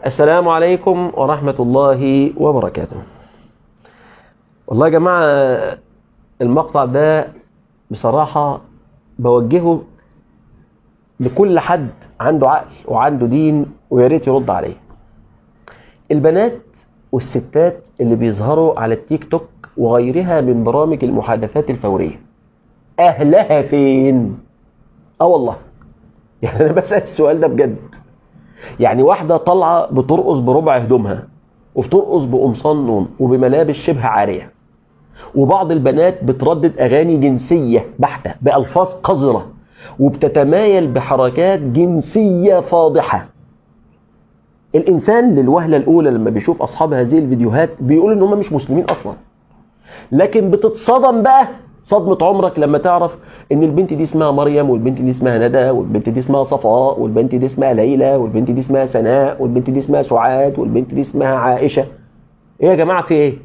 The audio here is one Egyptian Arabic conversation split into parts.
السلام عليكم ورحمة الله وبركاته والله يا جماعة المقطع ده بصراحة بوجهه لكل حد عنده عقل وعنده دين ويا ريت يرد عليه البنات والستات اللي بيظهروا على التيك توك وغيرها من برامج المحادثات الفورية أهلها فين؟ اه والله يعني أنا بسأل السؤال ده بجد يعني واحدة طالعة بترقص بربع هدومها وبترقص بقمصان نوم وبملابس شبه عارية وبعض البنات بتردد أغاني جنسية بحتة بألفاظ قذرة وبتتمايل بحركات جنسية فاضحة الإنسان للوهلة الأولى لما بيشوف أصحاب هذه الفيديوهات بيقول إن هم مش مسلمين أصلا لكن بتتصدم بقى صدمة عمرك لما تعرف ان البنت دي اسمها مريم والبنت دي اسمها ندى والبنت دي اسمها صفاء والبنت دي اسمها ليلى والبنت دي اسمها سناء والبنت دي اسمها سعاد والبنت دي اسمها عائشة ايه يا جماعة في ايه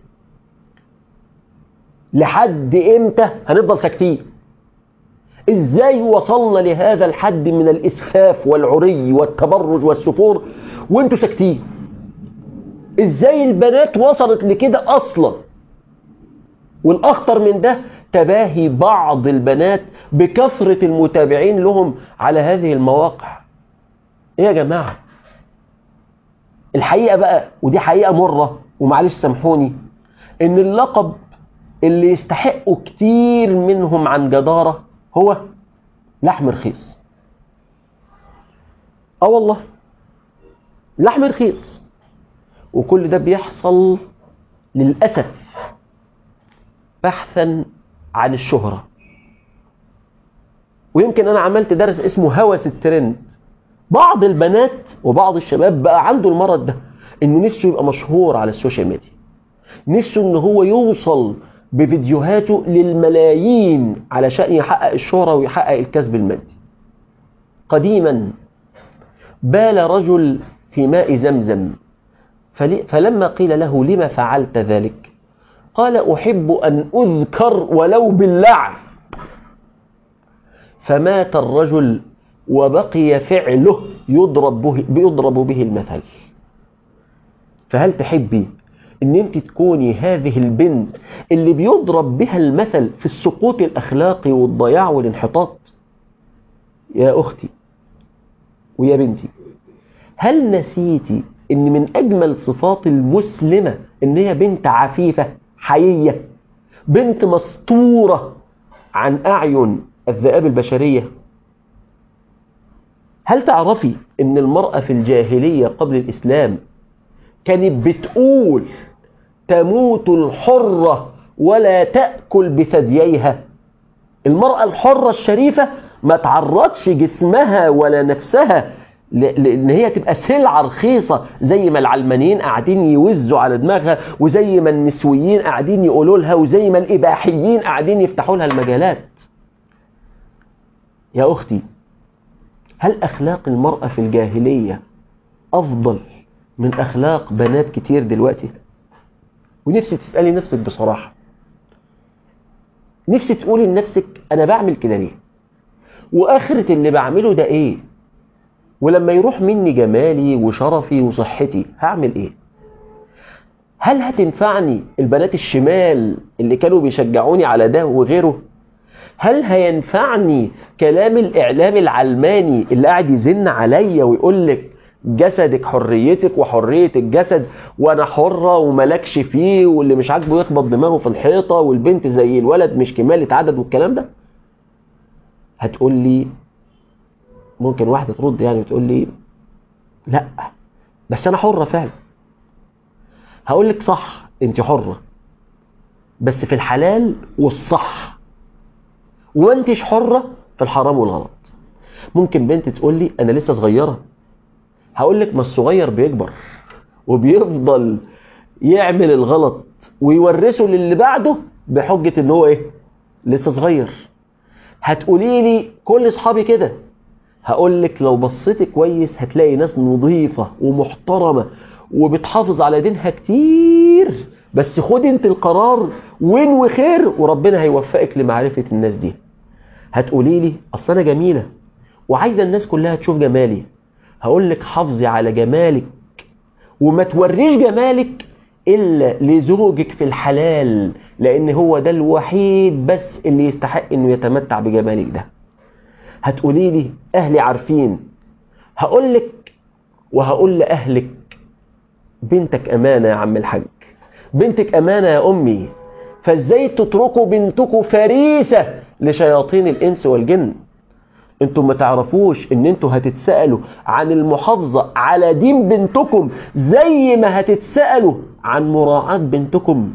لحد امتى هنفضل ساكتين ازاي وصلنا لهذا الحد من الاسفاف والعري والتبرج والسفور وانتوا ساكتين ازاي البنات وصلت لكده اصلا والاخطر من ده تباهي بعض البنات بكثرة المتابعين لهم على هذه المواقع ايه يا جماعة الحقيقة بقى ودي حقيقة مرة ومعلش سامحوني ان اللقب اللي يستحقوا كتير منهم عن جدارة هو لحم رخيص اه والله لحم رخيص وكل ده بيحصل للأسف بحثا عن الشهرة ويمكن أنا عملت درس اسمه هوس الترند بعض البنات وبعض الشباب بقى عنده المرض ده انه نفسه يبقى مشهور على السوشيال ميديا نفسه ان هو يوصل بفيديوهاته للملايين علشان يحقق الشهرة ويحقق الكسب المادي قديما بال رجل في ماء زمزم فلما قيل له لما فعلت ذلك قال أحب أن أذكر ولو باللعن فمات الرجل وبقي فعله يضرب به, يضرب به المثل فهل تحبي ان انت تكوني هذه البنت اللي بيضرب بها المثل في السقوط الاخلاقي والضياع والانحطاط يا اختي ويا بنتي هل نسيتي ان من اجمل صفات المسلمة ان هي بنت عفيفة حيية بنت مسطورة عن أعين الذئاب البشرية هل تعرفي أن المرأة في الجاهلية قبل الإسلام كانت بتقول تموت الحرة ولا تأكل بثدييها المرأة الحرة الشريفة ما تعرضش جسمها ولا نفسها لان هي تبقى سلعه رخيصه زي ما العلمانيين قاعدين يوزوا على دماغها وزي ما النسويين قاعدين يقولوا لها وزي ما الاباحيين قاعدين يفتحوا لها المجالات يا اختي هل اخلاق المراه في الجاهليه افضل من اخلاق بنات كتير دلوقتي ونفسي تسالي نفسك بصراحه نفسي تقولي لنفسك انا بعمل كده ليه واخره اللي بعمله ده ايه ولما يروح مني جمالي وشرفي وصحتي هعمل ايه هل هتنفعني البنات الشمال اللي كانوا بيشجعوني على ده وغيره هل هينفعني كلام الاعلام العلماني اللي قاعد يزن عليا ويقول لك جسدك حريتك وحرية الجسد وانا حرة وملكش فيه واللي مش عاجبه يخبط دماغه في الحيطة والبنت زي الولد مش كمالة عدد والكلام ده هتقول لي ممكن واحدة ترد يعني وتقول لي لا بس أنا حرة فعلا هقول لك صح أنت حرة بس في الحلال والصح وانتش حرة في الحرام والغلط ممكن بنت تقول لي أنا لسه صغيرة هقول لك ما الصغير بيكبر وبيفضل يعمل الغلط ويورثه للي بعده بحجة ان هو ايه لسه صغير هتقولي لي كل اصحابي كده هقول لك لو بصيتي كويس هتلاقي ناس نظيفة ومحترمة وبتحافظ على دينها كتير بس خدي انت القرار وين خير وربنا هيوفقك لمعرفة الناس دي هتقولي لي اصل انا جميلة وعايزة الناس كلها تشوف جمالي هقول لك حافظي على جمالك وما توريش جمالك إلا لزوجك في الحلال لأن هو ده الوحيد بس اللي يستحق إنه يتمتع بجمالك ده هتقولي لي أهلي عارفين هقول لك وهقول لأهلك بنتك أمانة يا عم الحاج بنتك أمانة يا أمي فازاي تتركوا بنتكم فريسة لشياطين الإنس والجن انتم ما تعرفوش ان انتم هتتسألوا عن المحافظة على دين بنتكم زي ما هتتسألوا عن مراعاة بنتكم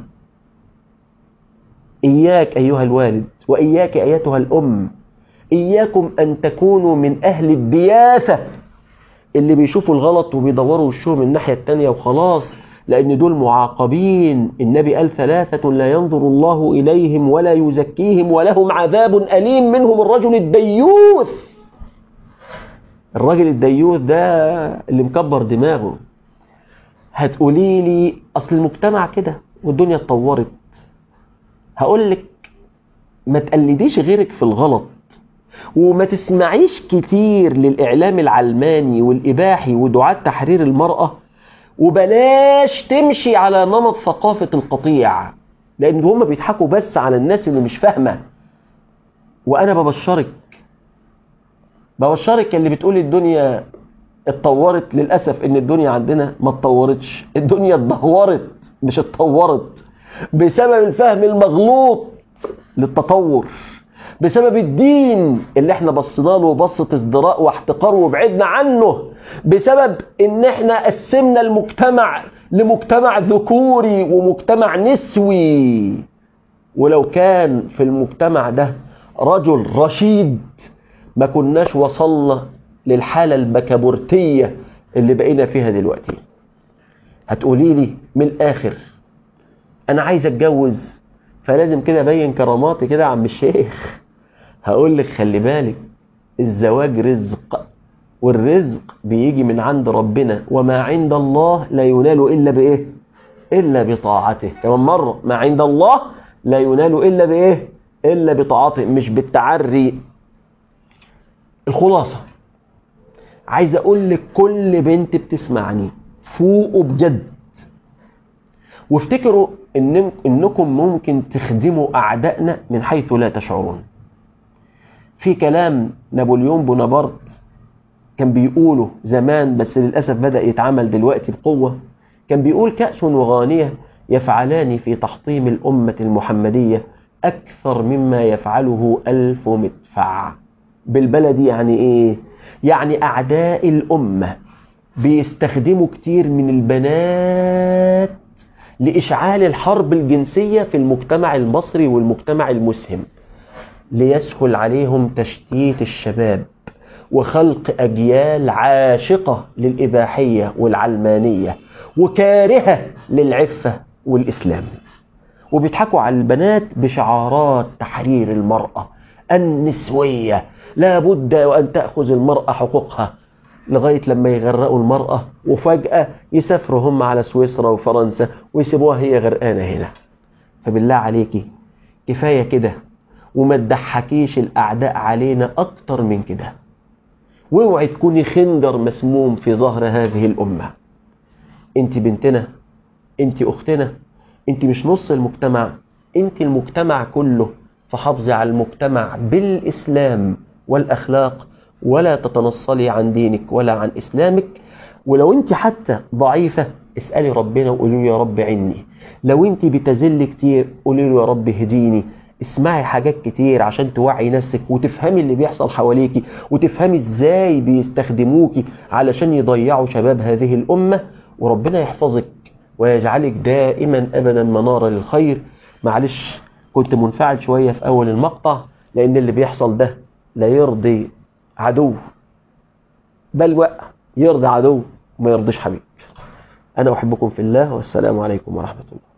إياك أيها الوالد وإياك أيتها الأم إياكم أن تكونوا من أهل الدياثة اللي بيشوفوا الغلط وبيدوروا وشهم الناحية التانية وخلاص لأن دول معاقبين النبي قال ثلاثة لا ينظر الله إليهم ولا يزكيهم ولهم عذاب أليم منهم الرجل الديوث الراجل الديوث ده اللي مكبر دماغه هتقولي لي أصل المجتمع كده والدنيا اتطورت هقول لك ما تقلديش غيرك في الغلط وما تسمعيش كتير للإعلام العلماني والإباحي ودعاة تحرير المرأة وبلاش تمشي على نمط ثقافة القطيع لأن هم بيضحكوا بس على الناس اللي مش فاهمة وأنا ببشرك ببشرك اللي بتقول الدنيا اتطورت للأسف إن الدنيا عندنا ما اتطورتش الدنيا اتدهورت مش اتطورت بسبب الفهم المغلوط للتطور بسبب الدين اللي احنا بصينا له بصة ازدراء واحتقار وبعدنا عنه بسبب ان احنا قسمنا المجتمع لمجتمع ذكوري ومجتمع نسوي ولو كان في المجتمع ده رجل رشيد ما كناش وصلنا للحالة البكابورتية اللي بقينا فيها دلوقتي هتقولي لي من الآخر أنا عايز أتجوز فلازم كده أبين كراماتي كده يا عم الشيخ هقول لك خلي بالك الزواج رزق والرزق بيجي من عند ربنا وما عند الله لا ينال إلا بإيه إلا بطاعته كمان مرة ما عند الله لا ينال إلا بإيه إلا بطاعته مش بالتعري الخلاصة عايز أقول لك كل بنت بتسمعني فوقوا بجد وافتكروا إن إنكم ممكن تخدموا أعدائنا من حيث لا تشعرون في كلام نابليون بونابرت كان بيقوله زمان بس للأسف بدأ يتعمل دلوقتي بقوة كان بيقول كأس وغانية يفعلان في تحطيم الأمة المحمدية أكثر مما يفعله ألف مدفع بالبلدي يعني إيه؟ يعني أعداء الأمة بيستخدموا كتير من البنات لإشعال الحرب الجنسية في المجتمع المصري والمجتمع المسهم ليسهل عليهم تشتيت الشباب وخلق أجيال عاشقة للإباحية والعلمانية وكارهة للعفة والإسلام وبيضحكوا على البنات بشعارات تحرير المرأة النسوية لا بد وأن تأخذ المرأة حقوقها لغاية لما يغرقوا المرأة وفجأة يسافروا هم على سويسرا وفرنسا ويسيبوها هي غرقانة هنا فبالله عليكي كفاية كده وما تضحكيش الأعداء علينا أكتر من كده واوعي تكوني خنجر مسموم في ظهر هذه الأمة انت بنتنا انت أختنا انت مش نص المجتمع انت المجتمع كله فحافظي على المجتمع بالإسلام والأخلاق ولا تتنصلي عن دينك ولا عن إسلامك ولو انت حتى ضعيفة اسألي ربنا وقولي له يا رب عني لو انت بتزل كتير قولي له يا رب هديني اسمعي حاجات كتير عشان توعي نفسك وتفهمي اللي بيحصل حواليكي وتفهمي ازاي بيستخدموكي علشان يضيعوا شباب هذه الأمة وربنا يحفظك ويجعلك دائما أبدا منارة للخير معلش كنت منفعل شوية في أول المقطع لأن اللي بيحصل ده لا يرضي عدو بل يرضي عدو وما يرضيش حبيب أنا أحبكم في الله والسلام عليكم ورحمة الله